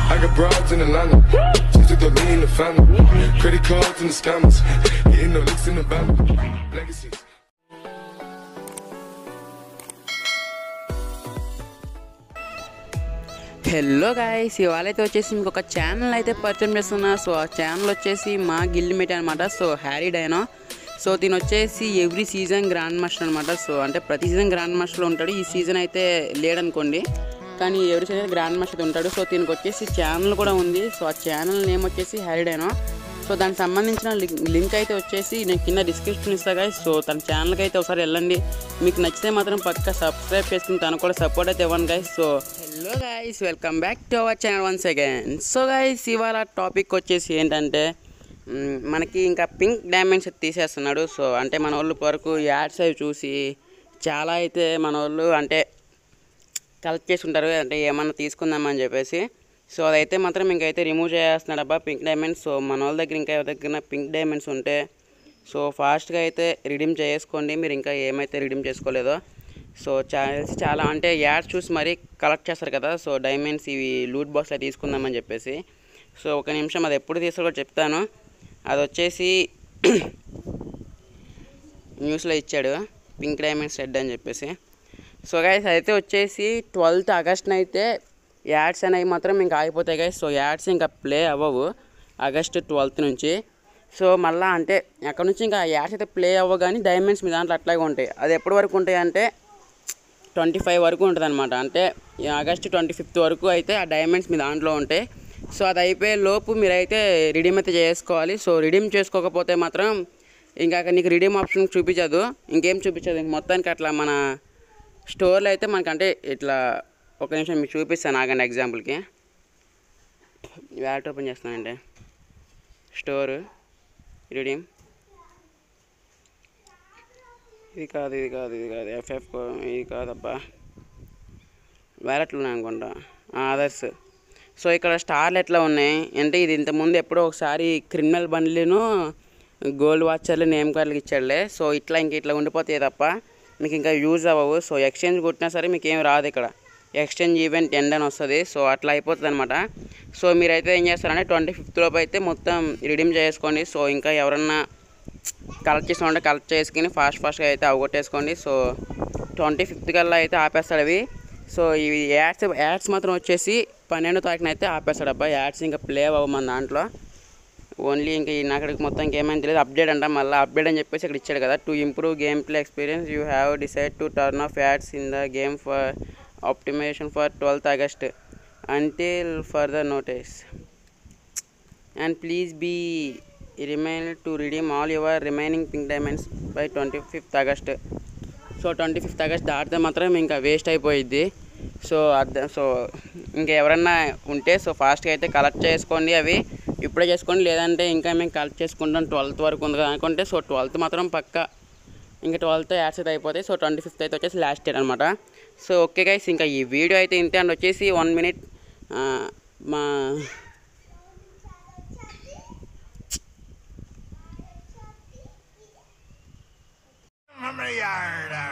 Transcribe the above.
I got broads in Atlanta. Just took the lean in the family. Credit cards and the scammers. Hitting the licks in the van. Legacies. Hello guys ఇవాళ అయితే వచ్చేసి మీకు ఒక channel అయితే పరిచయం చేస్తున్నా so ఆ channel వచ్చేసి మా గిల్డ్ అనమాట సో హ్యారీ డైనో సో దీని వచ్చేసి ఎవ్రీ సీజన్ గ్రాండ్ మాస్టర్ అనమాట సో అంటే ప్రతి సీజన్ గ్రాండ్ మాస్టర్లో ఉంటాడు ఈ సీజన్ అయితే లేడనుకోండి కానీ ఎవ్రీ సీజన్ గ్రాండ్ మాస్టర్ ఉంటాడు సో దీనికి వచ్చేసి ఛానల్ కూడా ఉంది సో ఆ ఛానల్ నేమ్ వచ్చేసి హ్యారీ డైనో సో దానికి సంబంధించిన లింక్ లింక్ అయితే వచ్చేసి నేను కింద డిస్క్రిప్షన్ ఇస్తా guys. సో తన ఛానల్కి అయితే ఒకసారి వెళ్ళండి మీకు నచ్చితే మాత్రం పక్క సబ్స్క్రైబ్ చేసుకుని తను కూడా సపోర్ట్ అయితే ఇవ్వండి guys so hello guys welcome back to our channel once again so guys ఇవాళ టాపిక్ వచ్చేసి ఏంటంటే మ్, మనకి ఇంకా పింక్ డైమండ్స్ తీసేస్తున్నాడు సో అంటే మన వాళ్ళు వరకు యాడ్స్ అవి చూసి చాలా అయితే మన వాళ్ళు అంటే కలెక్ట్ చేసి ఉంటారు అంటే ఏమన్నా తీసుకుందామని చెప్పేసి సో అదైతే మాత్రం ఇంకైతే రిమూవ్ చేస్తున్నాడు అబ్బా పింక్ డైమండ్స్ సో మన వాళ్ళ దగ్గర ఇంకా ఎవరి దగ్గర పింక్ డైమండ్స్ ఉంటే సో ఫాస్ట్గా అయితే రిడీమ్ చేసుకోండి మీరు ఇంకా ఏమైతే రిడీమ్ చేసుకోలేదో సో చాలా చాలా అంటే యాడ్స్ చూసి మరీ కలెక్ట్ చేస్తారు కదా సో డైమండ్స్ ఇవి లూట్ బాక్స్లో తీసుకుందామని చెప్పేసి సో ఒక నిమిషం అది ఎప్పుడు తీసుకో చెప్తాను అది వచ్చేసి న్యూస్లో ఇచ్చాడు పింక్ డైమండ్స్ రెడ్ అని చెప్పేసి సో గైస్ అయితే వచ్చేసి ట్వెల్త్ ఆగస్ట్న అయితే యాడ్స్ అనేవి మాత్రం ఇంకా ఆగిపోతాయి గైస్ సో యాడ్స్ ఇంకా ప్లే అవ్వవు ఆగస్ట్ ట్వెల్త్ నుంచి సో మళ్ళీ అంటే అక్కడ నుంచి ఇంకా యాడ్స్ అయితే ప్లే అవ్వవు కానీ డైమండ్స్ మీ దాంట్లో అట్లాగే ఉంటాయి అది ఎప్పటి వరకు ఉంటాయి అంటే ట్వంటీ ఫైవ్ వరకు ఉంటుంది అనమాట అంటే ఈ ఆగస్ట్ ట్వంటీ ఫిఫ్త్ వరకు అయితే ఆ డైమండ్స్ మీ దాంట్లో ఉంటాయి సో అది అయిపోయే లోపు మీరైతే రిడీమ్ అయితే చేసుకోవాలి సో రిడీమ్ చేసుకోకపోతే మాత్రం ఇంకా అక్కడ నీకు రిడీమ్ ఆప్షన్ చూపించదు ఇంకేం చూపించదు ఇంక మొత్తానికి అట్లా మన స్టోర్లో అయితే మనకంటే ఇట్లా ఒక నిమిషం మీకు చూపిస్తాను ఆగండి ఎగ్జాంపుల్కి వ్యాలెట్ ఓపెన్ చేస్తానండి స్టోర్ రిడీమ్ ఇది కాదు ఇది కాదు ఇది కాదు ఎఫ్ఎఫ్ ఇది కాదబ్బా వ్యాలెట్లు ఉన్నాయి అనుకుంటా అదర్స్ సో ఇక్కడ స్టార్లు ఎట్లా ఉన్నాయి అంటే ఇది ఇంతకుముందు ఎప్పుడో ఒకసారి క్రిమినల్ బండ్లను గోల్డ్ వాచర్లు నేమ్ కార్డులు ఇచ్చాడులే సో ఇట్లా ఇంక ఇట్లా ఉండిపోతాయి తప్ప మీకు ఇంకా యూజ్ అవ్వవు సో ఎక్స్చేంజ్ కొట్టినా సరే మీకు ఏం రాదు ఇక్కడ ఎక్స్చేంజ్ ఈవెంట్ ఎండ్ అని వస్తుంది సో అట్లా అయిపోతుంది అనమాట సో మీరైతే ఏం చేస్తారంటే ట్వంటీ ఫిఫ్త్ లోపు అయితే మొత్తం రిడీమ్ చేసుకోండి సో ఇంకా ఎవరన్నా కలెక్ట్ చేసిన ఉంటే కలెక్ట్ చేసుకుని ఫాస్ట్ ఫాస్ట్గా అయితే అవగొట్టేసుకోండి సో ట్వంటీ ఫిఫ్త్ కల్లా అయితే ఆపేస్తాడు అవి సో ఇవి యాడ్స్ యాడ్స్ మాత్రం వచ్చేసి పన్నెండో తారీఖున అయితే ఆపేస్తాడు అబ్బా యాడ్స్ ఇంకా ప్లే అవ్వవు మన దాంట్లో ఓన్లీ ఇంకా ఈ అక్కడికి మొత్తం ఇంకేమైనా తెలియదు అప్డేట్ అంట మళ్ళీ అప్డేట్ అని చెప్పేసి ఇక్కడ ఇచ్చాడు కదా to improve game play experience you have decided to turn off ads in the game for optimisation for twelfth August until further notice and please be reminded to redeem all your remaining pink diamonds by 25th August so twenty fifth August దాటితే మాత్రం ఇంకా waste అయిపోయిద్ది so అర్థం so ఇంకా ఎవరన్నా ఉంటే so ఫాస్ట్గా అయితే కలెక్ట్ చేసుకోండి అవి ఇప్పుడే చేసుకోండి లేదంటే ఇంకా మేము కలెక్ట్ చేసుకుంటాం ట్వెల్త్ వరకు ఉంది కదా అనుకుంటే సో ట్వెల్త్ మాత్రం పక్క ఇంకా ట్వెల్త్ యాడ్స్ అయితే అయిపోతాయి సో ట్వంటీ ఫిఫ్త్ అయితే వచ్చేసి లాస్ట్ ఇయర్ అనమాట సో ఓకే గైస్ ఇంకా ఈ వీడియో అయితే ఇంతే అండ్ వచ్చేసి వన్ మినిట్ మా from the yard.